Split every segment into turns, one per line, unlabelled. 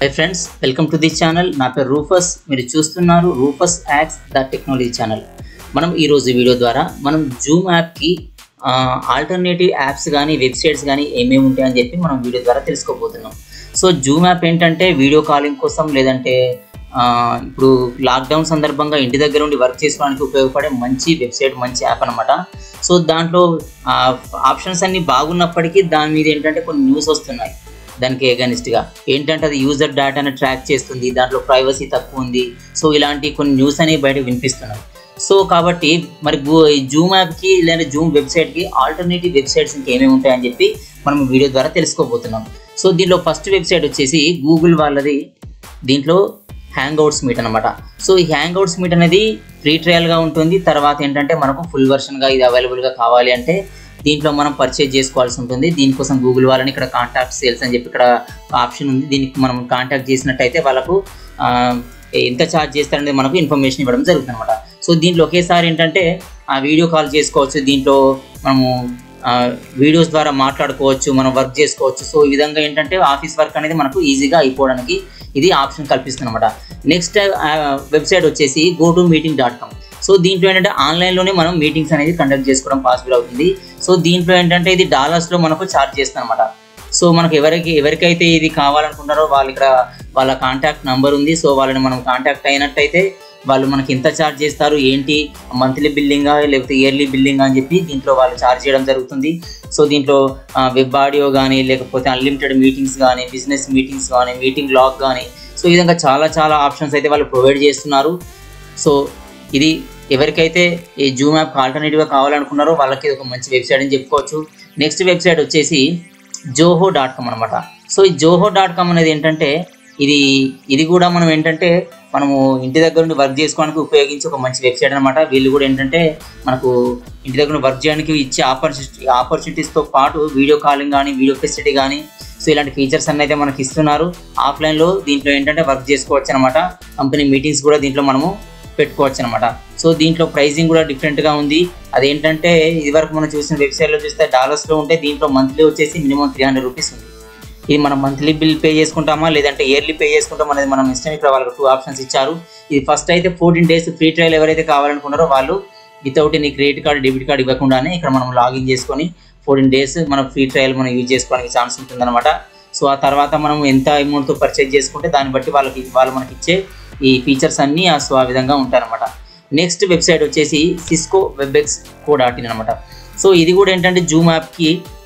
high friends welcome to the channel నా పేరు Rufus మీరు చూస్తున్నారు Rufus acts the technology channel మనం ఈరోజు వీడియో ద్వారా మనం జూమ్ యాప్కి ఆల్టర్నేటివ్ యాప్స్ కానీ వెబ్సైట్స్ కానీ ఏమేమి ఉంటాయని చెప్పి మనం వీడియో ద్వారా తెలుసుకోబోతున్నాం సో జూమ్ యాప్ ఏంటంటే వీడియో కాలింగ్ కోసం లేదంటే ఆ, ఇప్పుడు లాక్డౌన్ సందర్భంగా ఇంటి దగ్గర ఉండి వర్క్ చేసుకోవడానికి ఉపయోగపడే మంచి వెబ్సైట్ మంచి యాప్ అనమాట సో దాంట్లో ఆప్షన్స్ అన్ని బాగున్నప్పటికీ దాని మీద ఏంటంటే కొన్ని న్యూస్ వస్తున్నాయి దానికి ఎగనిస్ట్గా ఏంటంటే అది యూజర్ డేటాను ట్రాక్ చేస్తుంది దాంట్లో ప్రైవసీ తక్కువ ఉంది సో ఇలాంటి కొన్ని న్యూస్ అనేవి బయట వినిపిస్తున్నాయి సో కాబట్టి మరి గూ- ఈ జూమ్ యాప్కి లేదా జూమ్ వెబ్సైట్కి ఆల్టర్నేటివ్ వెబ్సైట్స్ ఇంకేమేమి ఉంటాయని చెప్పి మనం వీడియో ద్వారా తెలుసుకోబోతున్నాం సో దీనిలో ఫస్ట్ వెబ్సైట్ వచ్చేసి గూగుల్ వాళ్ళది దీంట్లో హ్యాంగ్ అవుట్స్ మీట్ అనమాట సో ఈ హ్యాంగ్ అవుట్స్ మీట్ అనేది ఫ్రీ ట్రయల్గా ఉంటుంది తర్వాత ఏంటంటే మనకు ఫుల్ వర్షన్గా ఇది అవైలబుల్గా కావాలి అంటే దీంట్లో మనం పర్చేజ్ చేసుకోవాల్సి ఉంటుంది దీనికోసం గూగుల్ వాళ్ళని ఇక్కడ కాంటాక్ట్ సేల్స్ అని చెప్పి ఇక్కడ ఆప్షన్ ఉంది దీనికి మనం కాంటాక్ట్ చేసినట్టయితే వాళ్ళకు ఆ, ఎంత ఛార్జ్ చేస్తారనేది మనకు ఇన్ఫర్మేషన్ ఇవ్వడం జరుగుతుంది అనమాట సో దీంట్లో ఒకేసారి ఏంటంటే ఆ వీడియో కాల్ చేసుకోవచ్చు దీంట్లో మనము వీడియోస్ ద్వారా మాట్లాడుకోవచ్చు మనం వర్క్ చేసుకోవచ్చు సో ఈ విధంగా ఏంటంటే ఆఫీస్ వర్క్ అనేది మనకు ఈజీగా అయిపోవడానికి ఇది ఆప్షన్ కల్పిస్తుంది అనమాట నెక్స్ట్ వెబ్సైట్ వచ్చేసి go to meeting dot com so దీంట్లో ఏంటంటే ఆన్లైన్లోనే మనం మీటింగ్స్ అనేది కండక్ట్ చేసుకోవడం పాసిబుల్ అవుతుంది సో దీంట్లో ఏంటంటే ఇది డాలర్స్లో మనకు ఛార్జ్ చేస్తుంది అనమాట సో మనకు ఎవరికి ఎవరికైతే ఇది కావాలనుకుంటారో వాళ్ళు ఇక్కడ వాళ్ళ కాంటాక్ట్ నంబర్ ఉంది సో వాళ్ళని మనం కాంటాక్ట్ అయినట్టయితే వాళ్ళు మనకి ఎంత ఛార్జ్ చేస్తారు ఏంటి మంత్లీ బిల్లింగా లేకపోతే ఇయర్లీ బిల్లింగ్ అని చెప్పి దీంట్లో వాళ్ళు ఛార్జ్ చేయడం జరుగుతుంది సో దీంట్లో వెబ్ ఆడియో కానీ లేకపోతే అన్లిమిటెడ్ మీటింగ్స్ కానీ బిజినెస్ మీటింగ్స్ కానీ మీటింగ్ లాగ్ కానీ సో ఈ విధంగా చాలా చాలా ఆప్షన్స్ అయితే వాళ్ళు ప్రొవైడ్ చేస్తున్నారు సో ఇది ఎవరికైతే ఈ జూమ్ యాప్ ఆల్టర్నేటివ్గా కావాలనుకున్నారో వాళ్ళకి ఇది ఒక మంచి వెబ్సైట్ అని చెప్పుకోవచ్చు నెక్స్ట్ వెబ్సైట్ వచ్చేసి జోహో డాట్ కామ్ అనమాట సో ఈ జోహో డాట్ కామ్ అనేది ఏంటంటే ఇది ఇది కూడా మనం ఏంటంటే మనము ఇంటి దగ్గర నుండి వర్క్ చేసుకోవడానికి ఉపయోగించే ఒక మంచి వెబ్సైట్ అనమాట వీళ్ళు కూడా ఏంటంటే మనకు ఇంటి దగ్గర నుండి వర్క్ చేయడానికి ఇచ్చే ఆపర్చునిటీ ఆపర్చునిటీస్తో పాటు వీడియో కాలింగ్ కానీ వీడియో ఫెసిలిటీ కానీ సో ఇలాంటి ఫీచర్స్ అన్ని అయితే మనకి ఇస్తున్నారు ఆఫ్లైన్లో దీంట్లో ఏంటంటే వర్క్ చేసుకోవచ్చు అనమాట కంపెనీ మీటింగ్స్ కూడా దీంట్లో మనము పెట్టుకోవచ్చు అనమాట సో దీంట్లో ప్రైజింగ్ కూడా డిఫరెంట్గా ఉంది అదేంటంటే ఇదివరకు మనం చూసిన వెబ్సైట్లో చూస్తే డాలర్స్లో ఉంటే దీంట్లో మంత్లీ వచ్చేసి మినిమం త్రీ హండ్రెడ్ రూపీస్ ఉంది ఇది మనం మంత్లీ బిల్ పే చేసుకుంటామా లేదంటే ఇయర్లీ పే చేసుకుంటాం అనేది మనం ఇష్టం ఇక్కడ వాళ్ళకి టూ ఆప్షన్స్ ఇచ్చారు ఇది ఫస్ట్ అయితే ఫోర్టీన్ డేస్ ఫ్రీ ట్రయల్ ఎవరైతే కావాలనుకున్నారో వాళ్ళు without any credit card debit card ఇవ్వకుండానే ఇక్కడ మనం లాగిన్ చేసుకొని ఫోర్టీన్ డేస్ మన ఫ్రీ ట్రయల్ మనం యూజ్ చేసుకోవడానికి ఛాన్స్ ఉంటుందన్నమాట సో ఆ తర్వాత మనం ఎంత అమౌంట్తో పర్చేజ్ చేసుకుంటే దాన్ని బట్టి వాళ్ళకి వాళ్ళు మనకి ఇచ్చే ఈ ఫీచర్స్ అన్నీ ఆ సో ఆ విధంగా ఉంటాయన్నమాట నెక్స్ట్ వెబ్సైట్ వచ్చేసి Cisco Webex co dot in అనమాట సో ఇది కూడా ఏంటంటే జూమ్ యాప్కి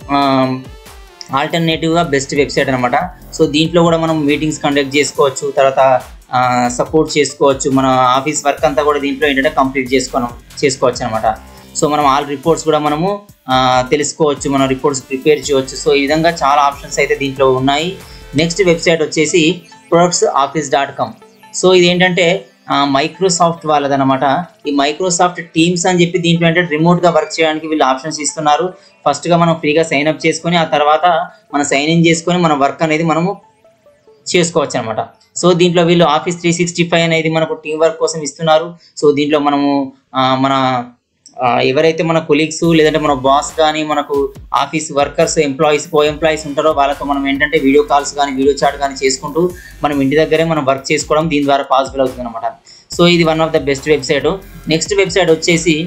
ఆల్టర్నేటివ్గా బెస్ట్ వెబ్సైట్ అనమాట సో దీంట్లో కూడా మనం మీటింగ్స్ కండక్ట్ చేసుకోవచ్చు తర్వాత సపోర్ట్ చేసుకోవచ్చు మన ఆఫీస్ వర్క్ అంతా కూడా దీంట్లో ఏంటంటే కంప్లీట్ చేసుకోవడం చేసుకోవచ్చు అనమాట సో మనం ఆల్ రిపోర్ట్స్ కూడా మనము ఆ, తెలుసుకోవచ్చు మనం రిపోర్ట్స్ ప్రిపేర్ చేయవచ్చు సో ఈ విధంగా చాలా ఆప్షన్స్ అయితే దీంట్లో ఉన్నాయి నెక్స్ట్ వెబ్సైట్ వచ్చేసి products office dot com so ఇది ఏంటంటే మైక్రోసాఫ్ట్ వాళ్ళదనమాట ఈ మైక్రోసాఫ్ట్ టీమ్స్ అని చెప్పి దీంట్లో ఏంటంటే రిమోట్గా వర్క్ చేయడానికి వీళ్ళు ఆప్షన్స్ ఇస్తున్నారు ఫస్ట్గా మనం ఫ్రీగా సైన్ అప్ చేసుకొని ఆ తర్వాత మనం సైన్ ఇన్ చేసుకొని మన వర్క్ అనేది మనము చేసుకోవచ్చు అనమాట సో దీంట్లో వీళ్ళు ఆఫీస్ త్రీ సిక్స్టీ ఫైవ్ అనేది మనకు టీం వర్క్ కోసం ఇస్తున్నారు సో దీంట్లో మనము ఆ, మన ఆ, ఎవరైతే మన కొలీగ్స్ లేదంటే మన బాస్ కానీ మనకు office workers employees co employees ఉంటారో వాళ్ళతో మనం ఏంటంటే వీడియో కాల్స్ కానీ వీడియో చాట్ కానీ చేసుకుంటూ మనం ఇంటి దగ్గరే మనం వర్క్ చేసుకోవడం దీని ద్వారా పాసిబుల్ అవుతుంది అనమాట సో ఇది one of the best website next website వచ్చేసి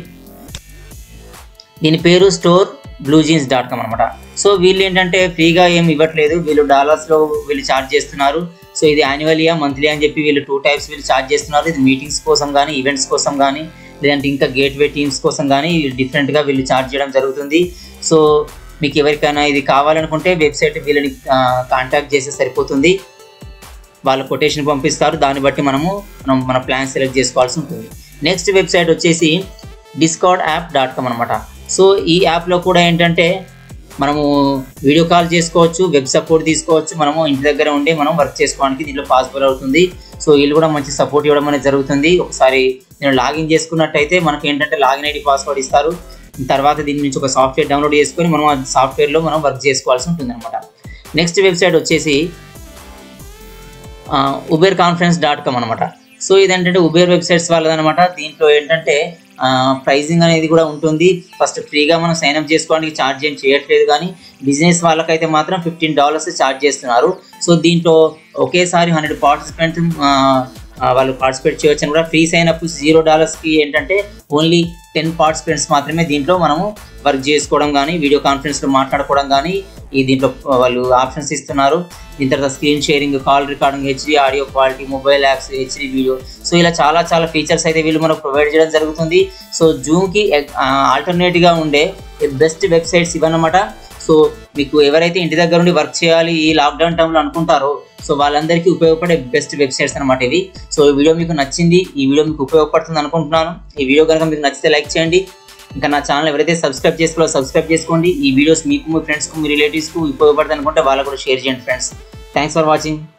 దీని పేరు store blue jeans dot com అనమాట సో వీళ్ళు ఏంటంటే ఫ్రీగా ఏం ఇవ్వట్లేదు వీళ్ళు డాలర్స్లో వీళ్ళు ఛార్జ్ చేస్తున్నారు సో ఇది యాన్యువల్గా మంత్లీ అని చెప్పి వీళ్ళు టూ టైప్స్ వీళ్ళు ఛార్జ్ చేస్తున్నారు ఇది మీటింగ్స్ కోసం కానీ ఈవెంట్స్ కోసం కానీ లేదంటే ఇంకా గేట్వే టీమ్స్ కోసం కానీ డిఫరెంట్గా వీళ్ళు ఛార్జ్ చేయడం జరుగుతుంది సో మీకు ఎవరికైనా ఇది కావాలనుకుంటే వెబ్సైట్ వీళ్ళని కాంటాక్ట్ చేస్తే సరిపోతుంది వాళ్ళు కొటేషన్ పంపిస్తారు దాన్ని బట్టి మనము మనం మన ప్లాన్ సెలెక్ట్ చేసుకోవాల్సి ఉంటుంది నెక్స్ట్ వెబ్సైట్ వచ్చేసి డిస్కౌడ్ యాప్ డాట్ కామ్ అనమాట సో ఈ యాప్లో కూడా ఏంటంటే మనము వీడియో కాల్ చేసుకోవచ్చు వెబ్ సపోర్ట్ తీసుకోవచ్చు మనము ఇంటి దగ్గర ఉండి మనం వర్క్ చేసుకోవడానికి దీంట్లో పాసిబుల్ అవుతుంది సో వీళ్ళు కూడా మంచి సపోర్ట్ ఇవ్వడం అనేది జరుగుతుంది ఒకసారి నేను లాగిన్ చేసుకున్నట్టయితే మనకి ఏంటంటే లాగిన్ ఐడి పాస్వర్డ్ ఇస్తారు తర్వాత దీని నుంచి ఒక సాఫ్ట్వేర్ డౌన్లోడ్ చేసుకొని మనం ఆ సాఫ్ట్వేర్లో మనం వర్క్ చేసుకోవాల్సి ఉంటుంది అనమాట నెక్స్ట్ వెబ్సైట్ వచ్చేసి ఉబెర్ కాన్ఫరెన్స్ డాట్ కామ్ అనమాట సో ఇదేంటంటే ఉబేర్ వెబ్సైట్స్ వాళ్ళదనమాట దీంట్లో ఏంటంటే ప్రైజింగ్ అనేది కూడా ఉంటుంది ఫస్ట్ ఫ్రీగా మనం సైన్ అప్ చేసుకోవడానికి ఛార్జ్ ఏం చేయట్లేదు కానీ బిజినెస్ వాళ్ళకైతే మాత్రం ఫిఫ్టీన్ డాలర్స్ ఛార్జ్ చేస్తున్నారు సో దీంట్లో ఒకేసారి హండ్రెడ్ పార్టిసిపెంట్ వాళ్ళు పార్టిసిపేట్ చేయొచ్చు అని కూడా ఫ్రీ సైన్ అప్ జీరో డాలర్స్కి ఏంటంటే ఓన్లీ టెన్ పార్టిసిపెంట్స్ మాత్రమే దీంట్లో మనము వర్క్ చేసుకోవడం కానీ వీడియో కాన్ఫరెన్స్లో మాట్లాడుకోవడం కానీ ఈ దీంట్లో వాళ్ళు ఆప్షన్స్ ఇస్తున్నారు దీని తర్వాత screen sharing call recording HD audio quality mobile apps HD video so ఇలా చాలా చాలా ఫీచర్స్ అయితే వీళ్ళు మనకు ప్రొవైడ్ చేయడం జరుగుతుంది సో జూమ్కి ఆల్టర్నేట్గా ఉండే బెస్ట్ వెబ్సైట్స్ ఇవన్నమాట సో మీకు ఎవరైతే ఇంటి దగ్గర నుండి వర్క్ చేయాలి ఈ లాక్డౌన్ టైంలో అనుకుంటారో సో వాళ్ళందరికీ ఉపయోగపడే బెస్ట్ వెబ్సైట్స్ అనమాట ఇవి సో ఈ వీడియో మీకు నచ్చింది ఈ వీడియో మీకు ఉపయోగపడుతుంది అనుకుంటున్నాను ఈ వీడియో కనుక మీకు నచ్చితే లైక్ చేయండి ఇంకా నా ఛానల్ ఎవరైతే సబ్స్క్రైబ్ చేసుకోవాలో సబ్స్క్రైబ్ చేసుకోండి ఈ వీడియోస్ మీకు మీ ఫ్రెండ్స్కు మీ రిలేటివ్స్కు ఉపయోగపడుతుంది అనుకుంటే వాళ్ళకు కూడా షేర్ చేయండి ఫ్రెండ్స్ థ్యాంక్స్ ఫర్ వాచింగ్